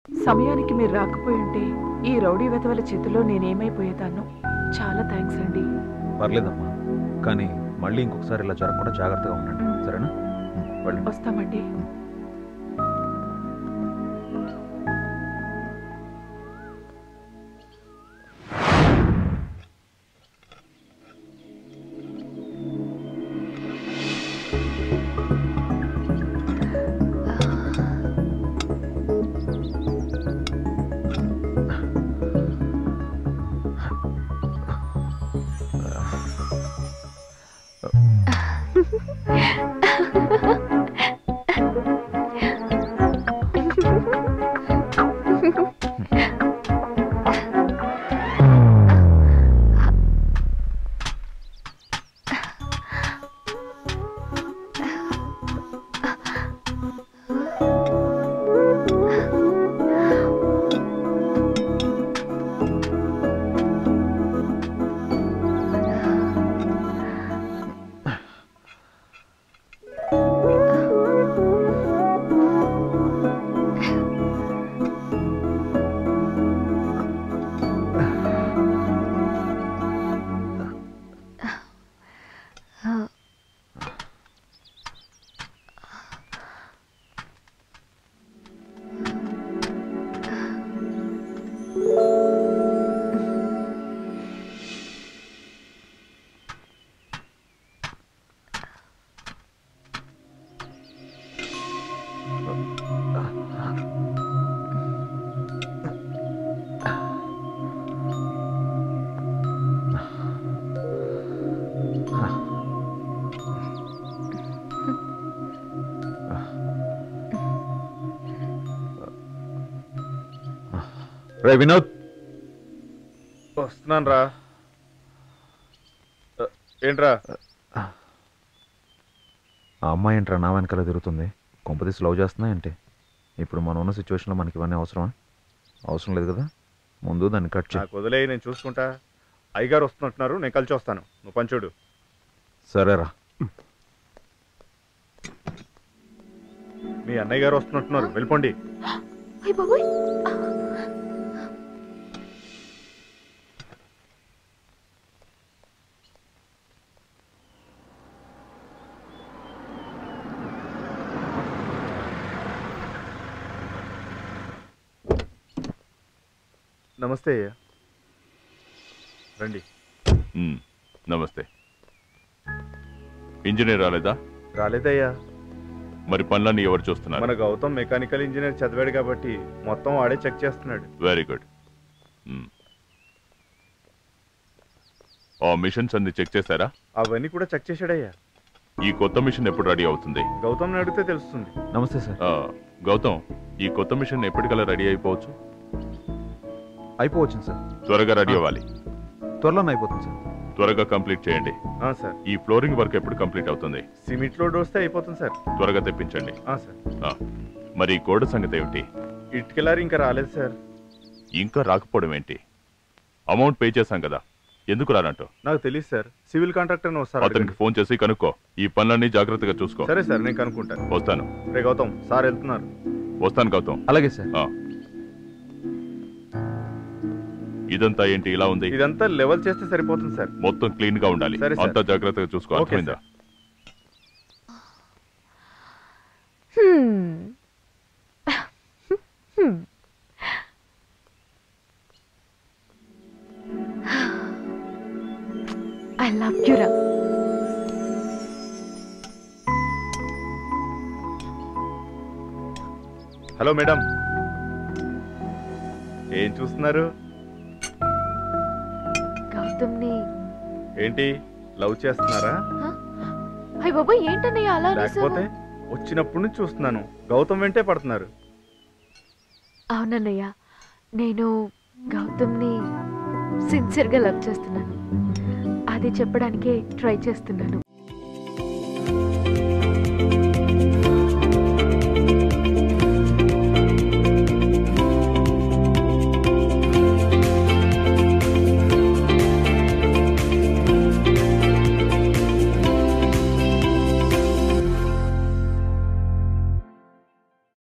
సమయానికి మీరు రాకపోయి ఉంటే ఈ రౌడీ వెతవల చేతిలో నేనేమైపోయేదాన్ని చాలా థ్యాంక్స్ అండి పర్లేదమ్మా కానీ మళ్ళీ ఇంకొకసారి ఇలా జరగకుండా జాగ్రత్తగా ఉండండి సరేనా ఉం, వెళ్ళండి వస్తామండి రే వినోద్ వస్తున్నాను రా ఏంట్రా ఆ అమ్మాయి ఏంట్రా నా వెనకాల తిరుగుతుంది కొంపదీసి లవ్ చేస్తున్నా ఏంటి ఇప్పుడు మనం ఉన్న సిచ్యువేషన్లో మనకి ఇవన్నీ అవసరమా అవసరం లేదు కదా ముందు దాన్ని కట్ చేయి నాకు వదిలే నేను చూసుకుంటా అయ్యగారు వస్తున్నట్టున్నారు నేను కలిసి వస్తాను నువ్వు పంచుడు సరేరా మీ అన్నయ్య గారు వస్తున్నట్టున్నారు వెళ్ళిపోండి అయ్య బాబోయ్ నమస్తే అయ్యా రండి మ్మ్. నమస్తే ఇంజనీర్ రాలేదా రాలేదయ్యా మరి పనులన్నీ ఎవరు చూస్తున్నారు మన గౌతమ్ మెకానికల్ ఇంజనీర్ చదివాడు కాబట్టి మొత్తం వాడే చెక్ చేస్తున్నాడు వెరీ గుడ్ మ్మ్. ఆ మిషన్స్ అన్ని చెక్ చేశారా అవన్నీ కూడా చెక్ చేశాడయ్యా ఈ కొత్త మిషన్ ఎప్పుడు రెడీ అవుతుంది గౌతమ్ని అడిగితే తెలుస్తుంది నమస్తే సార్ ఆ, గౌతమ్ ఈ కొత్త మిషన్ ఎప్పటికల్లా రెడీ అయిపోవచ్చు అయిపోవచ్చింది సార్ త్వరగా రెడీ అవ్వాలి త్వరలోనే అయిపోతుంది సార్ త్వరగా కంప్లీట్ చేయండి ఆ, సార్ ఈ ఫ్లోరింగ్ వర్క్ ఎప్పుడు కంప్లీట్ అవుతుంది సిమెంట్ లోడ్ వస్తే అయిపోతుంది సార్ త్వరగా తెప్పించండి ఆ, సార్ ఆ, మరి ఈ గోడ సంగతి ఏమిటి ఇటుకెళ్ళారు ఇంకా రాలేదు సార్ ఇంకా రాకపోవడం ఏంటి అమౌంట్ పే చేశాం కదా ఎందుకు రానంటో నాకు తెలియదు సార్ సివిల్ కాంట్రాక్టర్ వస్తారు అతనికి ఫోన్ చేసి కనుక్కో ఈ పనులన్నీ జాగ్రత్తగా చూసుకో సరే సార్ నేను కనుక్కుంటాను వస్తాను రే గౌతమ్ సార్ వెళ్తున్నారు వస్తాను గౌతమ్ అలాగే సార్ ఆ. ఇదంతా ఏంటి ఇలా ఉంది ఇదంతా లెవెల్ చేస్తే సరిపోతుంది సార్ మొత్తం క్లీన్ గా ఉండాలి సరే, సార్. అంతా జాగ్రత్తగా చూసుకో ఓకే, అర్థమైందా హ్మ్. హ్మ్. I love you, Ram. Hello madam ఏం చూస్తున్నారు గౌతమ్ని ఏంటి లవ్ చేస్తున్నారా అయ్య బాబాయ్ ఏంటన్నయ్య అలా లేకపోతే అనేసావు వచ్చినప్పటి నుంచి చూస్తున్నాను గౌతమ్ వెంటే పడుతున్నారు అవునన్నయ్య నేను గౌతమ్ని సిన్సియర్గా లవ్ చేస్తున్నాను అది చెప్పడానికే ట్రై చేస్తున్నాను